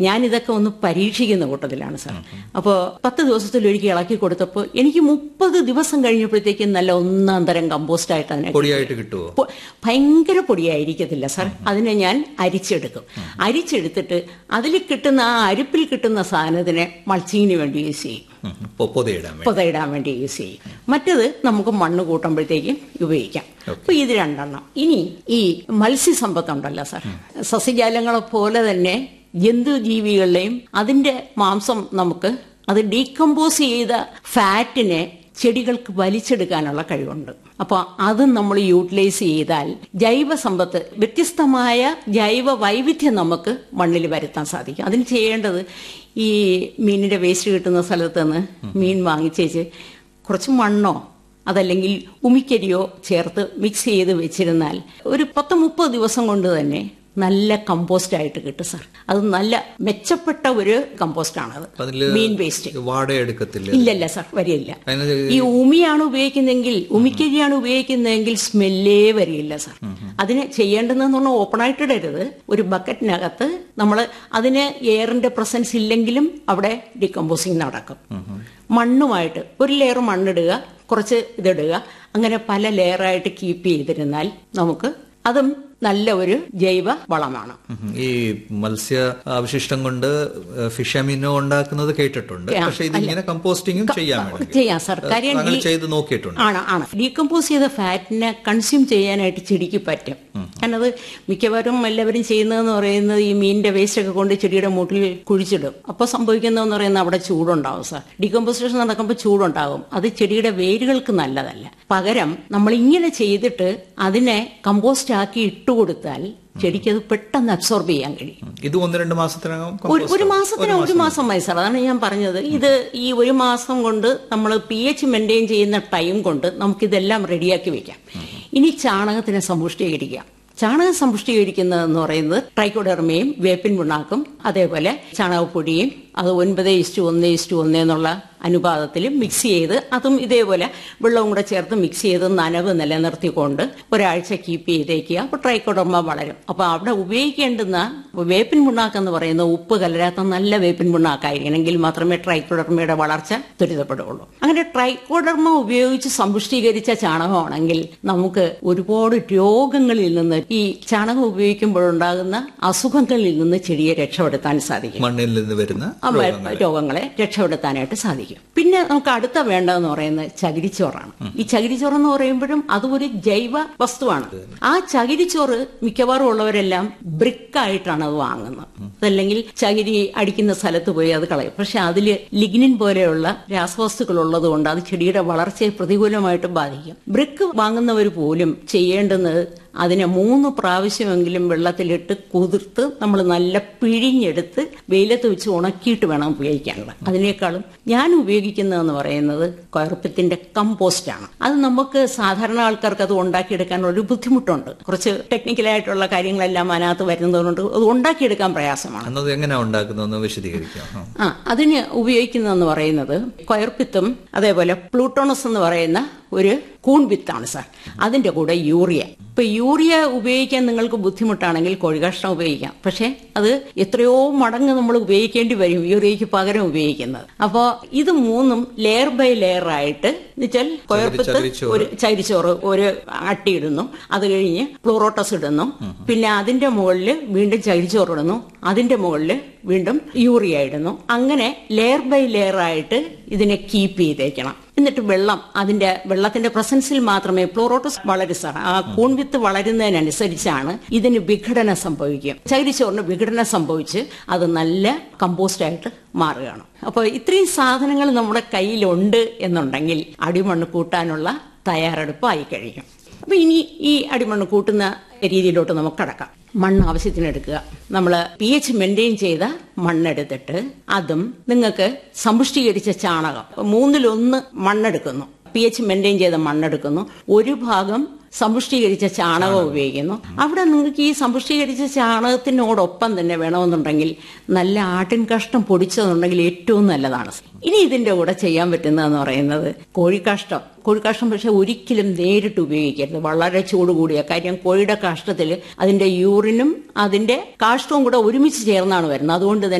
ഞാനിതൊക്കെ ഒന്ന് പരീക്ഷിക്കുന്ന കൂട്ടത്തിലാണ് സാർ അപ്പോൾ പത്ത് ദിവസത്തിലൊരിക്കൽ ഇളക്കി കൊടുത്തപ്പോൾ എനിക്ക് മുപ്പത് ദിവസം കഴിഞ്ഞപ്പോഴത്തേക്കും നല്ല ഒന്നാം തരം കമ്പോസ്റ്റ് ആയിട്ട് അതിനെ പൊടിയായിട്ട് കിട്ടുമോ പൊ- ഭയങ്കര പൊടിയായിരിക്കത്തില്ല സാർ അതിനെ ഞാൻ അരിച്ചെടുക്കും അരിച്ചെടുത്തിട്ട് അതിൽ കിട്ടുന്ന ആ അരിപ്പിൽ കിട്ടുന്ന സാധനത്തിനെ മൾച്ചിങ്ങിന് വേണ്ടി യൂസ് ചെയ്യും ഉം. പൊ- പൊതയിടാൻ വേണ്ടി പുതയിടാൻ വേണ്ടി യൂസ് ചെയ്യും മറ്റത് നമുക്ക് മണ്ണ് കൂട്ടുമ്പോഴത്തേക്കും ഉപയോഗിക്കാം അപ്പൊ ഇത് രണ്ടെണ്ണം ഇനി ഈ മത്സ്യസമ്പത്തുണ്ടല്ലോ സാർ സസ്യജാലങ്ങളെ പോലെ തന്നെ ജന്തുജീവികളുടെയും അതിന്റെ മാംസം നമുക്ക് അത് ഡീകമ്പോസ് ചെയ്ത ഫാറ്റിനെ ചെടികൾക്ക് വലിച്ചെടുക്കാനുള്ള കഴിവുണ്ട് അപ്പോൾ അത് നമ്മൾ യൂട്ടിലൈസ് ചെയ്താൽ ജൈവ സമ്പത്ത് വ്യത്യസ്തമായ ജൈവ വൈവിധ്യം നമുക്ക് മണ്ണിൽ വരുത്താൻ സാധിക്കും അതിന് ചെയ്യേണ്ടത് ഈ മീനിന്റെ വേസ്റ്റ് കിട്ടുന്ന സ്ഥലത്ത് നിന്ന് മീൻ വാങ്ങിച്ചേച്ച് കുറച്ച് മണ്ണോ അതല്ലെങ്കിൽ ഉമിക്കരിയോ ചേർത്ത് മിക്സ് ചെയ്ത് വെച്ചിരുന്നാൽ ഒരു പത്ത് മുപ്പത് ദിവസം കൊണ്ട് തന്നെ നല്ല കമ്പോസ്റ്റ് ആയിട്ട് കിട്ടും സാർ അത് നല്ല മെച്ചപ്പെട്ട ഒരു കമ്പോസ്റ്റ് ആണത് അതില് മീൻ വേസ്റ്റ് വാട എടുക്കത്തില്ല ഇല്ലല്ല സാർ വരില്ല അതിന് ഈ ഉമിയാണ് ഉപയോഗിക്കുന്നതെങ്കിൽ ഉമിക്കരിയാണ് ഉപയോഗിക്കുന്നതെങ്കിൽ സ്മെല്ലേ വരില്ല സാർ അതിന് ചെയ്യേണ്ടതെന്ന് പറഞ്ഞാൽ ഓപ്പൺ ആയിട്ട് ഇടരുത് ഒരു ബക്കറ്റിനകത്ത് നമ്മൾ അതിന് എയറിന്റെ പ്രസൻസ് ഇല്ലെങ്കിലും അവിടെ ഡികമ്പോസിങ് നടക്കും മണ്ണുമായിട്ട് ഒരു ലെയർ മണ്ണിടുക കുറച്ച് ഇതിടുക അങ്ങനെ പല ലെയറായിട്ട് കീപ്പ് ചെയ്തിരുന്നാൽ നമുക്ക് അതും നല്ല ഒരു ജൈവ വളമാണ് ഉം. ഈ മത്സ്യ അവശിഷ്ടം കൊണ്ട് ഫിഷ് അമീനോ ഉണ്ടാക്കുന്നത് കേട്ടിട്ടുണ്ട് ആ, പക്ഷെ ഇതിങ്ങനെ കമ്പോസ്റ്റിങ്ങും ചെയ്യാൻ വേണമെങ്കിൽ. ചെയ്യാം സാർ കാര്യം അങ്ങനെ ഈ- ചെയ്ത് നോക്കിയിട്ടുണ്ട് ആണ് ആണ് ഡീകമ്പോസ് ചെയ്ത ഫാറ്റിനെ കൺസ്യൂം ചെയ്യാനായിട്ട് ചെടിക്ക് പറ്റും ഞാനത് മിക്കവാറും എല്ലാവരും ചെയ്യുന്നതെന്ന് പറയുന്നത് ഈ മീനിന്റെ വേസ്റ്റ് ഒക്കെ കൊണ്ട് ചെടിയുടെ മൂട്ടിൽ കുഴിച്ചിടും അപ്പോൾ സംഭവിക്കുന്നതെന്ന് പറയുന്നത് അവിടെ ചൂടുണ്ടാവും സാർ ഡീകമ്പോസിഷൻ നടക്കുമ്പോൾ ചൂടുണ്ടാകും അത് ചെടിയുടെ വേരുകൾക്ക് നല്ലതല്ല പകരം നമ്മൾ ഇങ്ങനെ ചെയ്തിട്ട് അതിനെ കമ്പോസ്റ്റ് ആക്കി ഇട്ടുകൊടുത്താൽ ചെടിക്ക് അത് പെട്ടെന്ന് അബ്സോർബ് ചെയ്യാൻ കഴിയും ഇത് ഒന്ന് രണ്ട് മാസത്തിനകം ഒരു compost ഒരു ആവും. മാസത്തിന് ഒരു മാസം മതി സാർ അതാണ് ഞാൻ പറഞ്ഞത് ഇത് ഈ ഒരു മാസം കൊണ്ട് നമ്മൾ പി എച്ച് മെയിൻറ്റെയിൻ ചെയ്യുന്ന ടൈം കൊണ്ട് നമുക്കിതെല്ലാം റെഡിയാക്കി വെക്കാം ഇനി ചാണകത്തിനെ സമ്പുഷ്ടീകരിക്കാം ചാണകം സമ്പുഷ്ടീകരിക്കുന്നതെന്ന് പറയുന്നത് ട്രൈക്കോഡെർമയും വേപ്പിൻ പിണ്ണാക്കും അതേപോലെ ചാണകപ്പൊടിയും അത് ഒൻപത് ഇസ്റ്റു ഒന്ന് ഇസ്റ്റു ഒന്ന് എന്നുള്ള അനുപാതത്തിൽ മിക്സ് ചെയ്ത് അതും ഇതേപോലെ വെള്ളവും കൂടെ ചേർത്ത് മിക്സ് ചെയ്ത് നനവ് നിലനിർത്തിക്കൊണ്ട് ഒരാഴ്ച കീപ്പ് ചെയ്തേക്കുക അപ്പോൾ ട്രൈക്കോഡർമ വളരും അപ്പോൾ അവിടെ ഉപയോഗിക്കേണ്ടുന്ന വേപ്പിൻ പിണ്ണാക്ക് എന്ന് പറയുന്ന ഉപ്പ് കലരാത്ത നല്ല വേപ്പിൻ പിണ്ണാക്കായിരിക്കണം എങ്കിൽ മാത്രമേ ട്രൈക്കോഡർമയുടെ വളർച്ച ത്വരിതപ്പെടുകയുള്ളൂ അങ്ങനെ ട്രൈക്കോഡർമ ഉപയോഗിച്ച് സമ്പുഷ്ടീകരിച്ച ചാണകമാണെങ്കിൽ നമുക്ക് ഒരുപാട് രോഗങ്ങളിൽ നിന്ന് ഈ ചാണകം ഉപയോഗിക്കുമ്പോഴുണ്ടാകുന്ന അസുഖങ്ങളിൽ നിന്ന് ചെടിയെ രക്ഷപ്പെടുത്താൻ സാധിക്കും മണ്ണിൽ നിന്ന് വരുന്ന ആ രോഗങ്ങൾ. രോഗങ്ങളെ രക്ഷപ്പെടുത്താനായിട്ട് സാധിക്കും പിന്നെ നമുക്ക് അടുത്ത വേണ്ടതെന്ന് പറയുന്നത് ചകിരിച്ചോറാണ് ഈ ചകിരിച്ചോറ് എന്ന് പറയുമ്പോഴും അത് ഒരു ജൈവ വസ്തുവാണ് ആ ചകിരിച്ചോറ് മിക്കവാറും ഉള്ളവരെല്ലാം ബ്രിക്കായിട്ടാണ് അത് വാങ്ങുന്നത് അതല്ലെങ്കിൽ ചകിരി അടിക്കുന്ന സ്ഥലത്ത് പോയി അത് കളയും പക്ഷെ അതില് ലിഗ്നിൻ പോലെയുള്ള രാസവസ്തുക്കൾ ഉള്ളത് കൊണ്ട് അത് ചെടിയുടെ വളർച്ചയെ പ്രതികൂലമായിട്ട് ബാധിക്കും ബ്രിക്ക് വാങ്ങുന്നവർ പോലും ചെയ്യേണ്ടുന്നത് അതിനെ മൂന്ന് പ്രാവശ്യമെങ്കിലും വെള്ളത്തിലിട്ട് കുതിർത്ത് നമ്മൾ നല്ല പിഴിഞ്ഞെടുത്ത് വെയിലത്ത് വെച്ച് ഉണക്കിയിട്ട് വേണം ഉപയോഗിക്കാനുള്ളത് അതിനേക്കാളും ഞാൻ ഉപയോഗിക്കുന്നതെന്ന് പറയുന്നത് കൊയർപ്പത്തിന്റെ കമ്പോസ്റ്റാണ് അത് നമുക്ക് സാധാരണ ആൾക്കാർക്ക് അത് ഉണ്ടാക്കിയെടുക്കാൻ ഒരു ബുദ്ധിമുട്ടുണ്ട് കുറച്ച് ടെക്നിക്കലായിട്ടുള്ള കാര്യങ്ങളെല്ലാം അതിനകത്ത് വരുന്നതുകൊണ്ട് അത് ഉണ്ടാക്കിയെടുക്കാൻ പ്രയാസമാണ് എന്നത് എങ്ങനെയാ ഉണ്ടാക്കുന്നതെന്ന് വിശദീകരിക്കാം ആ. ആ അതിന് ഉപയോഗിക്കുന്നതെന്ന് പറയുന്നത് കൊയർപ്പിത്തും അതേപോലെ പ്ലൂട്ടോണസ് എന്ന് പറയുന്ന ഒരു കൂൺ വിത്താണ് സാർ അതിന്റെ കൂടെ യൂറിയ ഇപ്പൊ യൂറിയ ഉപയോഗിക്കാൻ നിങ്ങൾക്ക് ബുദ്ധിമുട്ടാണെങ്കിൽ കോഴികാഷ്ടം ഉപയോഗിക്കാം പക്ഷെ അത് എത്രയോ മടങ്ങ് നമ്മൾ ഉപയോഗിക്കേണ്ടി വരും യൂറിയയ്ക്ക് പകരം ഉപയോഗിക്കുന്നത് അപ്പോൾ ഇത് മൂന്നും ലെയർ ബൈ ലെയർ ആയിട്ട് എന്നുവെച്ചാൽ കൊയർപ്പിത്ത് ചകിരിച്ചോറ്. ഒരു ചകിരിച്ചോറ് ഒരു അട്ടി ഇടുന്നു അത് കഴിഞ്ഞ് പ്ലൂറോട്ടസ് ഇടുന്നു പിന്നെ അതിന്റെ മുകളിൽ വീണ്ടും ചകിരിച്ചോറ് ഇടുന്നു അതിന്റെ മുകളിൽ വീണ്ടും യൂറിയ ഇടുന്നു അങ്ങനെ ലെയർ ബൈ ലെയർ ആയിട്ട് ഇതിനെ കീപ്പ് ചെയ്തേക്കണം എന്നിട്ട് വെള്ളം അതിന്റെ വെള്ളത്തിന്റെ പ്രസൻസിൽ മാത്രമേ പ്ലൂറോട്ടസ് വളരും സാർ ആ കൂൺവിത്ത് വളരുന്നതിനനുസരിച്ചാണ് ഇതിന് വിഘടനം സംഭവിക്കും ചകിരിച്ചോറിന് വിഘടനം സംഭവിച്ച് അത് നല്ല കമ്പോസ്റ്റ് ആയിട്ട് മാറുകയാണ് അപ്പോൾ ഇത്രയും സാധനങ്ങൾ നമ്മുടെ കയ്യിലുണ്ട് എന്നുണ്ടെങ്കിൽ അടിമണ്ണ് കൂട്ടാനുള്ള തയ്യാറെടുപ്പായി കഴിയും അപ്പൊ ഇനി ഈ അടിമണ്ണ് കൂട്ടുന്ന രീതിയിലോട്ട് നമുക്ക് കടക്കാം മണ്ണ് ആവശ്യത്തിന് എടുക്കുക നമ്മൾ പി എച്ച് മെയിൻറ്റെയിൻ ചെയ്ത മണ്ണെടുത്തിട്ട് അതും നിങ്ങൾക്ക് സമ്പുഷ്ടീകരിച്ച ചാണകം മൂന്നിലൊന്ന് മണ്ണെടുക്കുന്നു പി എച്ച് മെയിൻറ്റെയിൻ ചെയ്ത മണ്ണെടുക്കുന്നു ഒരു ഭാഗം സമ്പുഷ്ടീകരിച്ച ചാണകം ഉപയോഗിക്കുന്നു അവിടെ നിങ്ങൾക്ക് ഈ സമ്പുഷ്ടീകരിച്ച ചാണകത്തിനോടൊപ്പം തന്നെ വേണമെന്നുണ്ടെങ്കിൽ നല്ല ആട്ടിൻ കഷ്ടം പൊടിച്ചതുണ്ടെങ്കിൽ ഏറ്റവും നല്ലതാണ് ഇനി ഇതിന്റെ കൂടെ ചെയ്യാൻ പറ്റുന്നതെന്ന് പറയുന്നത് കോഴിക്കാഷ്ടം കോഴിക്കാഷ്ടം പക്ഷെ ഒരിക്കലും നേരിട്ട് ഉപയോഗിക്കരുത് വളരെ ചൂട് കൂടിയ കാര്യം കോഴിയുടെ കാഷ്ടത്തിൽ അതിന്റെ യൂറിനും അതിന്റെ കാഷ്ടവും കൂടെ ഒരുമിച്ച് ചേർന്നാണ് വരുന്നത് അതുകൊണ്ട് തന്നെ